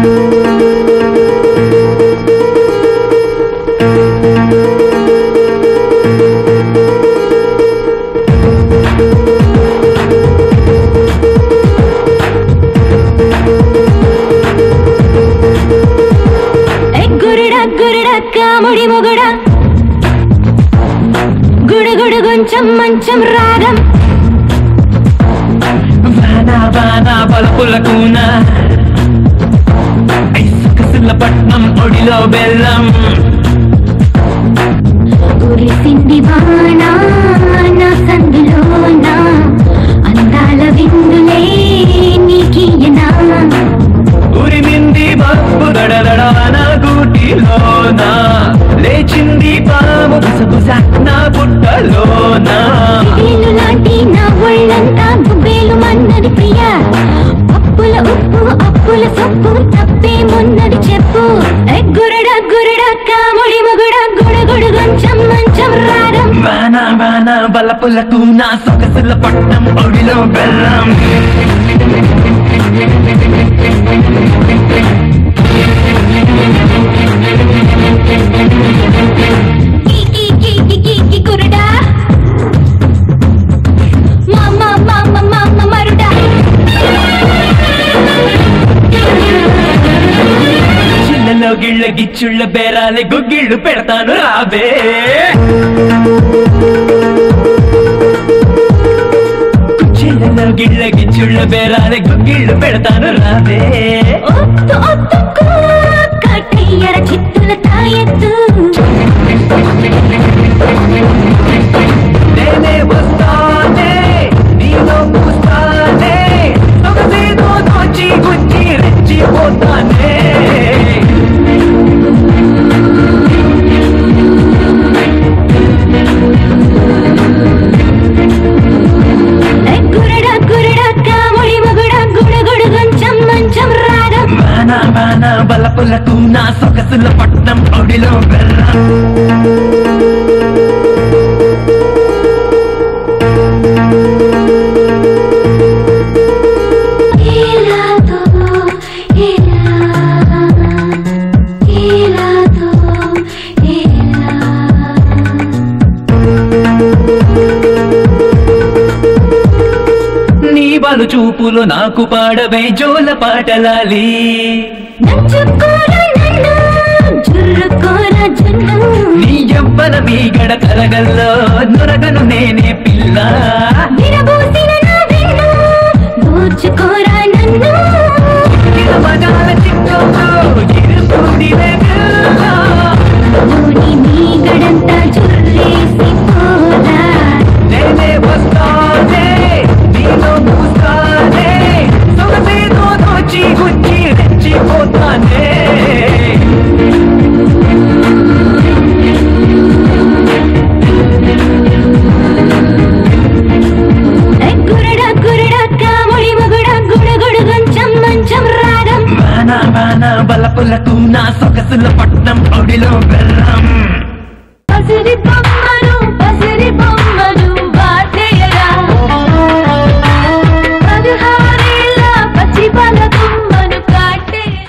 ఏ గురుడా గురుడా కాముడి మొగుడా గుడుగుడు కొంచెం మంచం రాగం వానా వానా బలపుల కూన ఐసుకసుల పట్నం ఒడిలో బెల్లం కురిసింది వాన నా సందులోన అందాల విందులే నీకియనా ఉరిమింది మబ్బు దడదడాన గూటిలోన లేచింది పాము బుసబుస నా పుట్టలోన వేలు లాంటి నా ఒళ్ళంతా గుబేలు మన్నది ప్రియా అప్పుల ఉప్పు అప్పుల సొప్పు తప్పేమున్నది చెప్పు ఏ గురుడా గురుడా కాముడి మొగుడా గుడుగుడు కొంచెం మంచం రాగం వానా వానా బలపుల కూన సొగసుల పట్నం ఒడిలో బెల్లం ఈ ఈ ఈ ఈ ఈ ఈ గురుడా మామ మామ మామ మరుడా చిల్లలో గిళ్ళ గిచ్చుళ్ళ బేరాలే గుగ్గిళ్ళు పెడతాను రాబే చిల్లలో గిళ్ళ గిచ్చుళ్ళ బేరాలే గుగ్గిళ్ళు పెడతాను రాబే ఒత్తు ఒత్తుకు కట్టెయ్యర చిత్తుల తాయెత్తు నేనే వస్తానే నీలో పూస్తానే సొగసేదో దోచి గుచ్చి రెచ్చిపోతానే ఏ గురుడా గురుడా కాముడి మొగుడా గుడుగుడు కొంచెం మంచం రాగం వాన వాన బలపులకు నా సొగసుల పట్నం ఒడిలో బెల్లం Helado, helado, helado, helado. నీ బలు చూపులు నాకు పాడవే జోల పాటలాలి నంచుకోర నన్ను, జుర్రుకోర జున్ను. నీ ఎవ్వల మీగడ కరగల్లో నొరగను నేనే పిల్ల విరబూసిన నా వెన్ను, దోచుకోరా నన్ను నిలబడాల చిక్కోతో ఇరుకుందిలే పిల్ల. ధోని నీ గడంతా జుర్రేసి పోరా నేనే వస్తానే నీలో మూస్తానే సొగసేదో దోచి గుచ్చి రెచ్చిపోతానే ఏ గురుడా గురుడా కాముడి మొగుడా గుడుగుడు కొంచెం మంచం రాగం వాన వాన బలపులకు నా సొగసుల పట్నం ఒడిలో బెల్లం పసిడి పాప